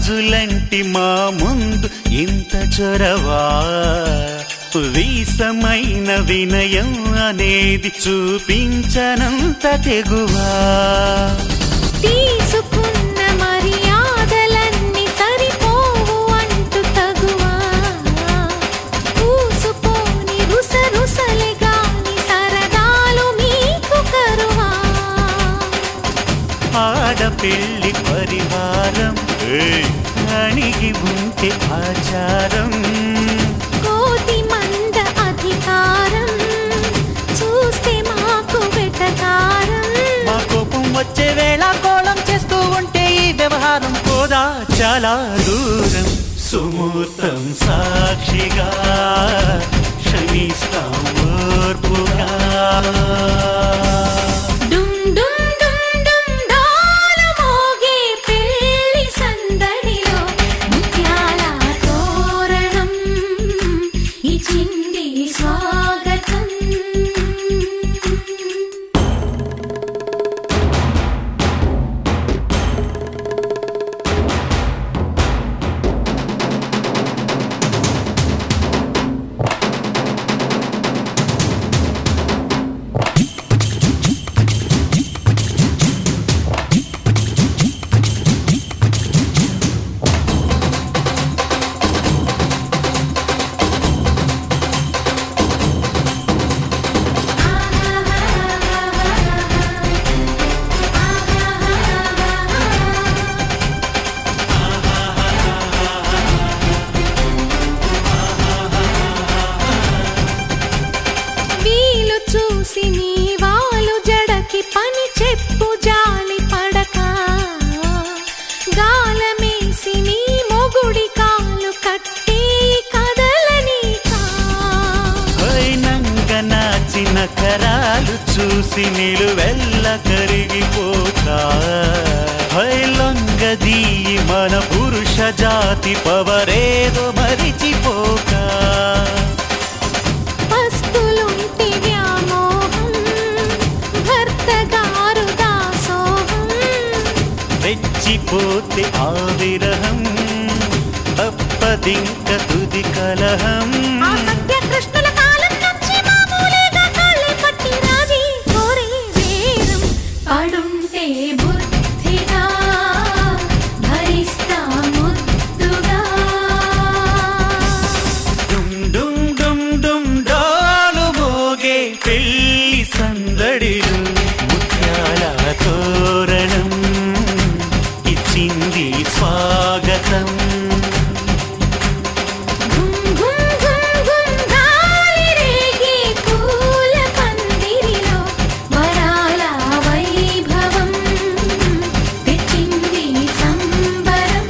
గాజులంటి మా ముందు ఇంత చొరవా వీసమైన వినయం అనేది చూపించనంత తెగువా తీసుకున్న మర్యాదలన్నీ సరిపోవు అంటూ తగువా పూసుకొని రుసరుసలే గాని సరదాలు మీకు కరువా ఆడపిల్లి పరివారం అణిగి ఉంటే ఆచారం కోటి మంద అధికారం చూస్తే మాకు వెటకారం మా కోపం వచ్చే వేళ కోళం చేస్తూ ఉంటే ఈ వ్యవహారం పోదా చాలా దూరం సుమూర్తం సాక్షిగా క్షమిస్తాం ఓర్పుగా డుమ్ డుమ్ డుమ్ డుమ్ డాలు మోగే పెళ్లి సందడిలో ముత్యాల తోరణం ఇచ్చింది స్వాగతం వీలు చూసి నీ వాలు జడకి పని చెప్పు జాలి పడక గాలమేసి నీ మొగుడి కాలు కట్టి కదలనీకా అయినంగ నాచిన కరాలు చూసి నిలువెల్ల కరిగిపోతా హైలంగదీ మన పురుష జాతి పవరేదో మరిచిపోక పస్తులుంటి వ్యామోహం భర్త గారు దాసోహం రెచ్చిపోతే ఆ విరహం తప్పదింక తుది కలహం ఆ సత్యకృష్ణుల కాలం నుంచి మామూలుగా కాళ్ళే పట్టి రాజీ కోరే వేరం పడుంటే బుద్ధిగా భరిస్తా ముద్దుగా డుమ్ డుమ్ డుమ్ డుమ్ డాలు మోగే పెళ్లి సందడిలు ముత్యాల తోరణం ఇచ్చింది స్వాగతం ఘుమ్ ఘుమ్ ఘుమ్ ఘుమ్ గాలి రేగే పూల పందిరిలో వరాల వైభవం తెచ్చింది సంబరం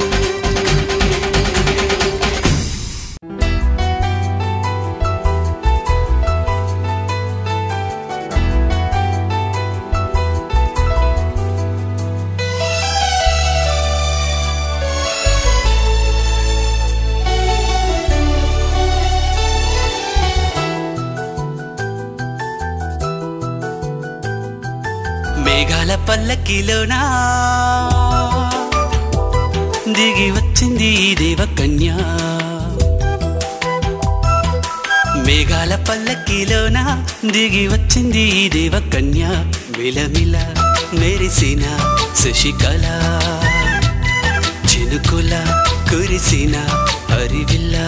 మేఘాల పల్లకిలోనా దిగి వచ్చింది ఈ దేవకన్య మేఘాల పల్లకిలోన దిగి వచ్చింది ఈ దేవకన్య మిలమిల మెరిసిన శశికళ చినుకుల కురిసిన హరివిల్లా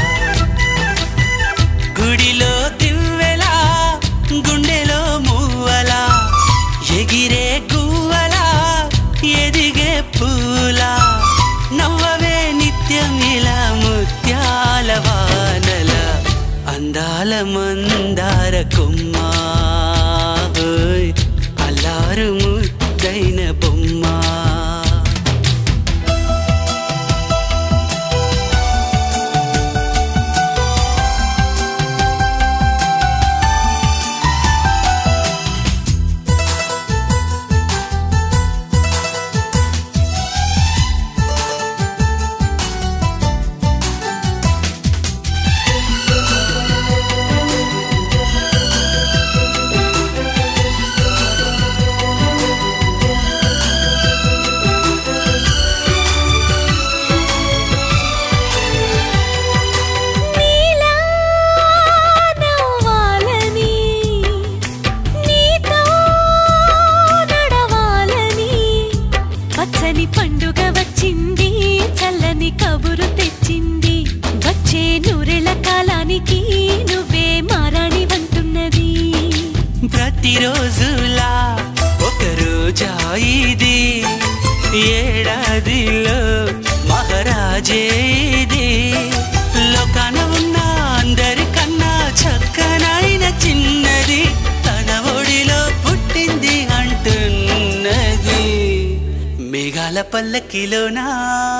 గుడిలో దివ్వెలా గుండెలో మువ్వలా ఎగిరే గువ్వలా ఎదిగే పూలా నవ్వవే నిత్యం ఇలా ముత్యాల వానల అందాల మందార కొమ్మ ఓయ్, అల్లారు ముద్దైన బొమ్మ ఏడాదిలో మహారాజే ఇది లోకాన ఉన్న అందరికన్నా చక్కనైన చిన్నది తన ఒడిలో పుట్టింది అంటున్నది మేఘాల పల్లకిలోనా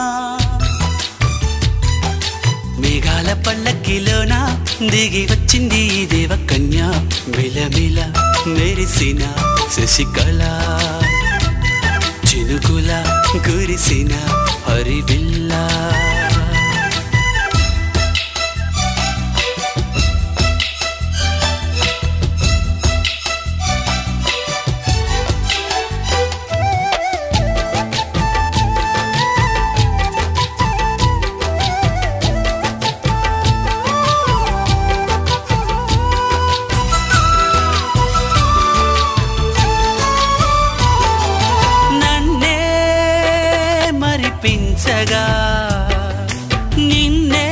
మేఘాల పల్లకిలోన దిగి వచ్చింది ఈ దేవ కన్య మిలమిల మెరిసిన శశికళ చినుకుల కురిసిన హరివిల్లా నన్నే మరిపించగా నిన్నే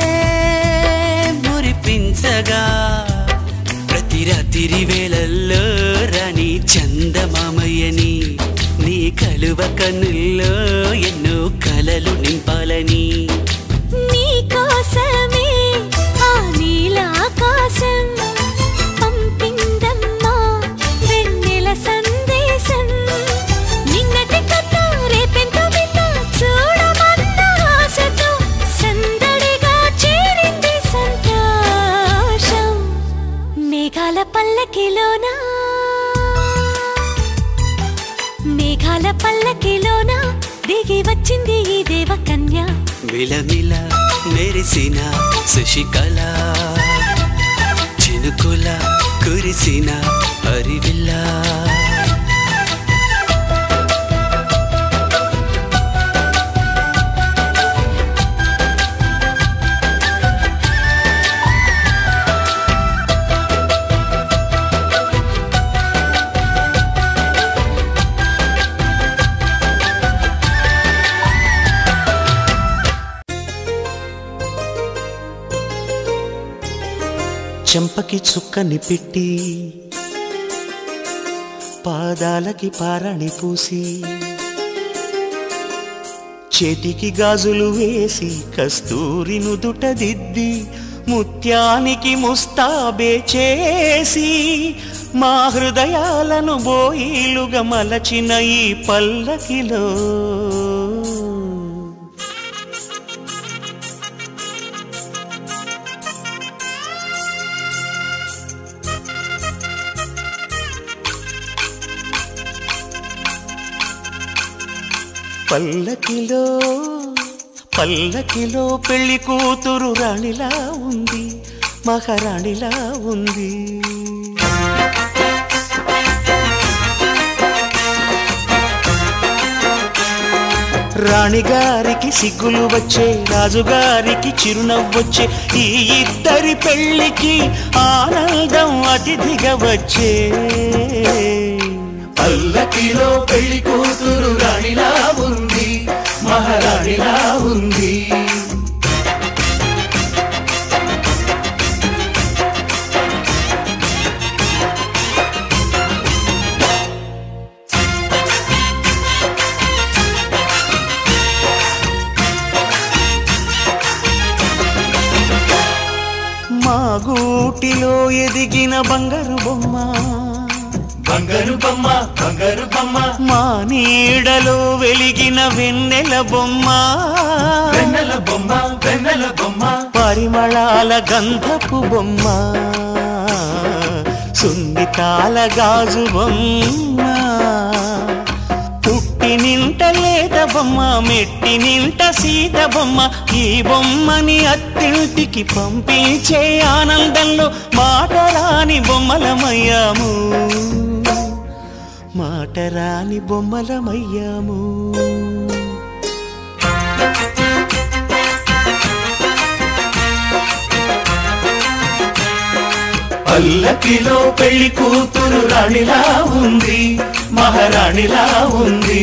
మురిపించగా ప్రతి రాత్రి వేళల్లో రాణి చందమామయ్యని నీ కలువ కన్నుల్లో ఎన్నో కలలు నింపాలని నీ కోసమే ఆ నీలాకాశం పంపిందమ్మా వెన్నెల సందేశం నిన్నటి కథ రేపెంత వింత చూడమన్న ఆశతో సందడిగా చేరింది సంతోషం మేఘాల పల్లకిలోనా మేఘాల పల్లకిలోన దిగి వచ్చింది ఈ దేవ కన్య మిలమిల మెరిసిన శశికళ చినుకుల కురిసిన హరివిల్లా చెంపకి చుక్కని పెట్టి పాదాలకి పారణి పూసి చేతికి గాజులు వేసి కస్తూరి నుదుట దిద్ది ముత్యానికి ముస్తాబే చేసి మా హృదయాలను బోయిలుగా మలచిన ఈ పల్లకిలో పల్లకిలో పల్లకిలో పెళ్లి కూతురు రాణిలా ఉంది మహారాణిలా ఉంది రాణిగారికి సిగ్గులు వచ్చే రాజుగారికి చిరునవ్వొచ్చే ఈ ఇద్దరి పెళ్లికి ఆనందం అతిథిగా వచ్చే పల్లకిలో పెళ్లి కూతురు రాణిలా ఉంది మహారాణిలా ఉంది మా గూటిలో ఎదిగిన బంగారు బొమ్మ బంగారు బొమ్మ బంగారు బొమ్మ మా నీడలో వెలిగిన వెన్నెల బొమ్మ వెన్నెల బొమ్మ వెన్నెల బొమ్మ పరిమళాల గంధపు బొమ్మ సున్నితాల గాజు బొమ్మ పుట్టి నింట లేత బొమ్మ మెట్టి నింట సీత బొమ్మ ఈ బొమ్మని అత్తింటికి పంపించే ఆనందంలో మాట రాని బొమ్మలమయ్యాము మాట రాని బొమ్మలమయ్యాము పల్లకిలో పెళ్లి కూతురు రాణిలా ఉంది మహారాణిలా ఉంది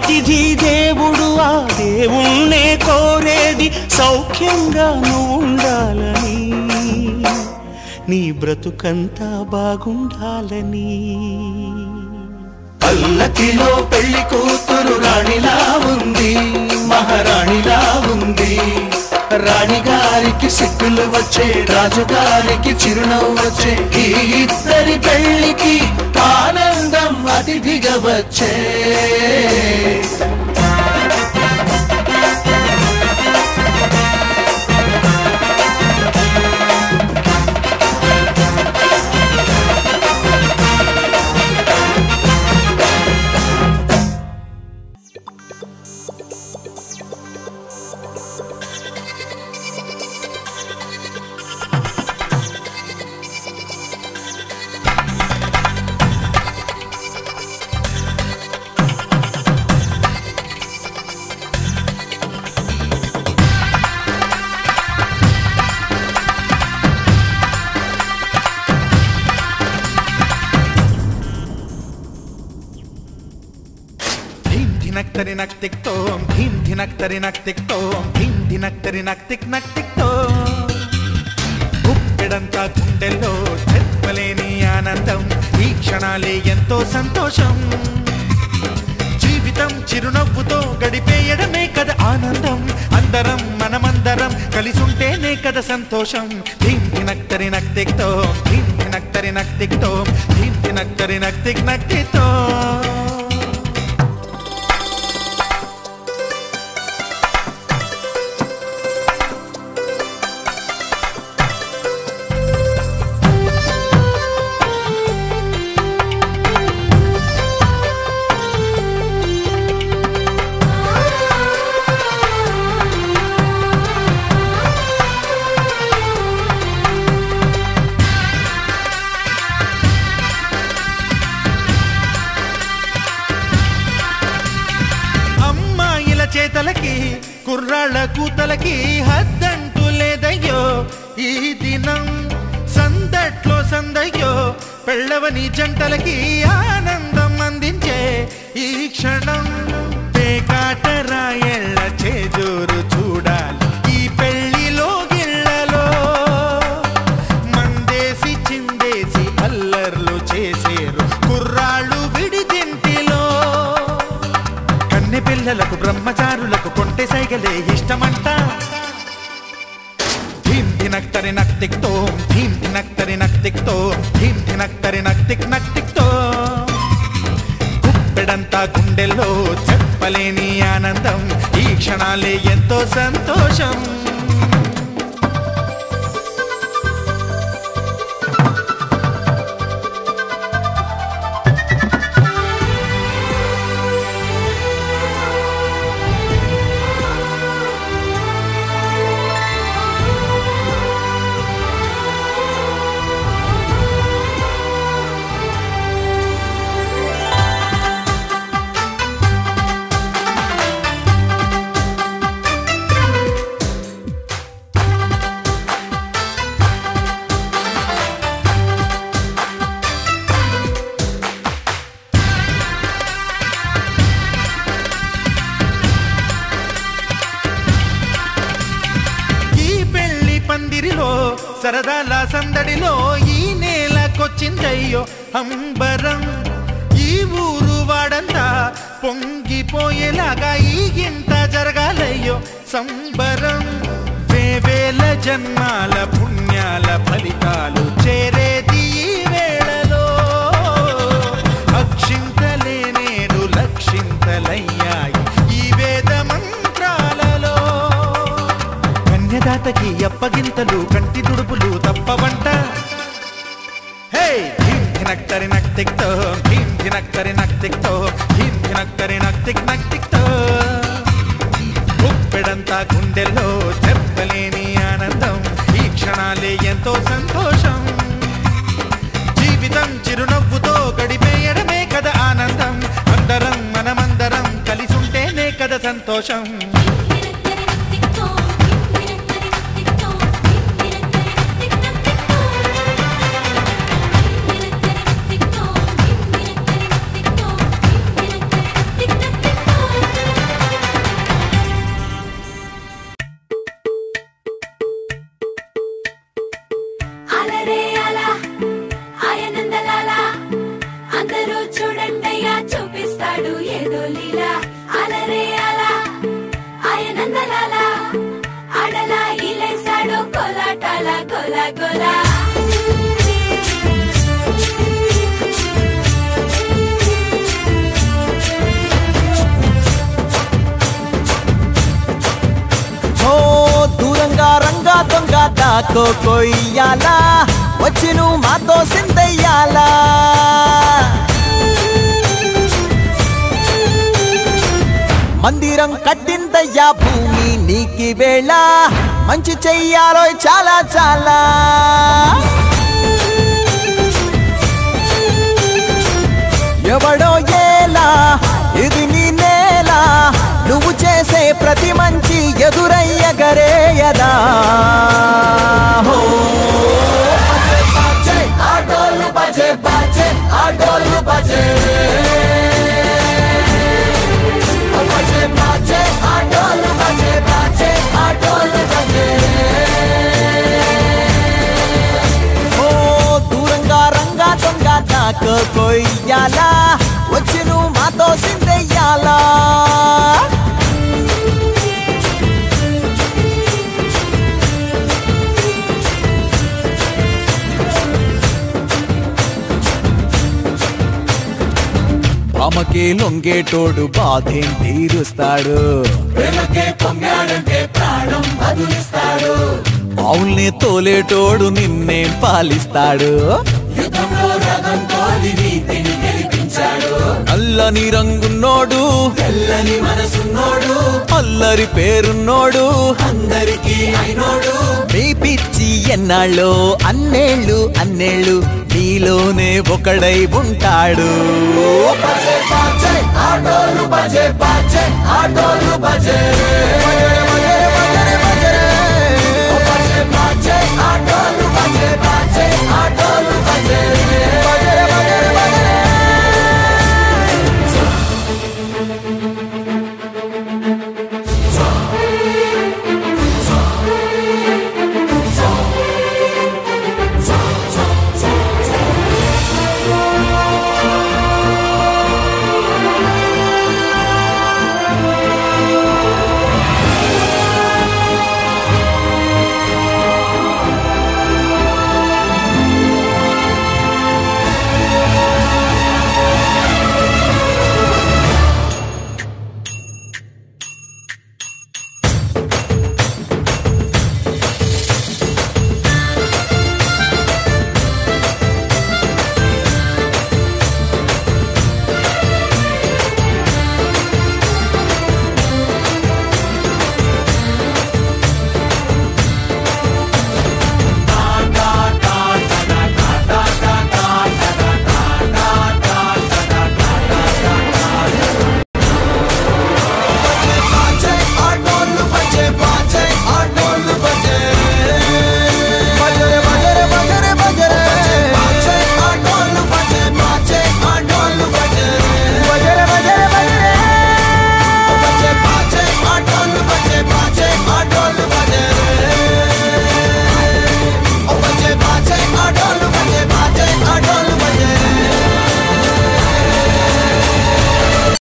అతిథి దేవుడు ఆ దేవుణ్ణే కోరేది సౌఖ్యంగా నువ్వు ఉండాలని నీ బ్రతుకంతా బాగుండాలని పల్లకిలో పెళ్లి కూతురు రాణిలా ఉంది మహారాణిలా ఉంది రాణిగారికి సిక్కులు వచ్చే రాజుగారికి చిరునవ్వు వచ్చే ఈ ఇద్దరి పెళ్లికి ఆనందం అతిథిగా వచ్చే ధీం ధినక్ తరి నక్ తిక్ తోం ధీం ధినక్ తరి నక్ తిక్ తోం ధీం ధినక్ తరి నక్ తిక్ నక్ తిక్ తోం గుప్పెడంతా గుండెల్లో చెప్పలేని ఆనందం ఈ క్షణాలే ఎంతో సంతోషం జీవితం చిరునవ్వుతో గడిపేయడమే కదా ఆనందం అందరం మనమందరం కలిసుంటేనే కదా సంతోషం ధీం ధినక్ తరి నక్ తిక్ తోం ధీం ధినక్ తరి నక్ తిక్ తోం ధీం ధినక్ తరి నక్ తిక్ నక్ తిక్ తోం అమ్మాయిల చేతలకి కుర్రాళ్ళ కూతలకి హద్దంటూ లేదయ్యో ఈ దినం సందట్లో సందయ్యో పెళ్ళవని జంటలకి ఆనందం అందించే ఈ క్షణం పేకాట రాయళ్ళ చేజోరు చూడాలి ఈ పెళ్లిలో గిళ్ళలో మందేసి చిందేసి అల్లర్లు చేసేరు కుర్రాళ్ళు విడిదింటిలో కన్నె పిల్లలకు బ్రహ్మచారులకు కొంటె సైగలే ఇష్టమంట ధీం ధినక్ తరి నక్ తిక్ తోం ధీం ధినక్ తరి నక్ తిక్ తోం ధీం ధినక్ తరి నక్ తిక్ నక్ తిక్ తోం గుప్పెడంతా గుండెల్లో చెప్పలేని ఆనందం ఈ క్షణాలే ఎంతో సంతోషం ఈ పెళ్లి పందిరిలో సరదాల సందడిలో ఈ నేలకొచ్చిందయ్యో అంబరం ఈ ఊరు వాడంతా పొంగిపోయేలాగా ఈ గింత జరగాలయ్యో సంబరం వేవేల జన్మాల పుణ్యాల ఫలితాలు చేరేది ఈ వేళలో అక్షింతలే నేడు లక్షింతలయ్యాయి ఈ వేద మంత్రాలలో కన్యదాతకి అప్పగింతలు కంటి దుడుపులు తప్పవంట హే ధీం ధినక్ తరి నక్ తిక్ తో ధీం ధినక్ తరి నక్ తిక్ తో ధీం ధినక్ తరి నక్ తిక్ నక్ తిక్ తో గుప్పెడంతా గుండెల్లో చెప్పలేని ఆనందం ఈ క్షణాలే ఎంతో సంతోషం జీవితం చిరునవ్వుతో గడిపేయడమే కదా ఆనందం అందరం మనమందరం కలిసుంటేనే కదా సంతోషం Thank you. లీలా అలరే అలా ఆయనందలాల అడలా ఇలేసాడు కోలాటాల కోల కోల ఓ దూరంగా రంగా దొంగ దాకో కొయ్యాలా వచ్చి నువ్వు మాతో సిందయ్యాలా మందిరం కట్టిందయ్యా భూమి నీకి వేళ మంచి చెయ్యాలో చాలా చాలా ఎవడో ఏలా ఇది నీ నేల నువ్వు చేసే ప్రతి మంచి ఎదురయ్యగరేయదా హో బజే, ఆటోలు బజే బజే ఆటోలు బజే బజే బజే ఆటోలు బజే బజే ఆటోలు బజే ఓ దూరంగా రంగా దొంగ నాకు కొయ్యాలా వచ్చి నువ్వు మాతో సిందెయ్యాలా రామకే లొంగేటోడు బాధేం తీరుస్తాడు ప్రేమకే పొంగాడంటే ప్రాణం బదులిస్తాడు అవుల్ని తోలేటోడు నిన్నేం పాలిస్తాడు నల్లని రంగున్నోడు తెల్లని మనసున్నోడు అల్లరి పేరున్నోడు అందరికీ అయినోడు మీ పిచ్చి ఎన్నాళ్ళు అన్నేళ్ళు అన్నేళ్ళు నీలోనే ఒకడై ఉంటాడు బజే బాజే ఆటోలు బజే బాజే ఆటోలు బజే బజే బాజే ఆటోలు బజే బాజే ఆటోలు బజే బజే బజే బజే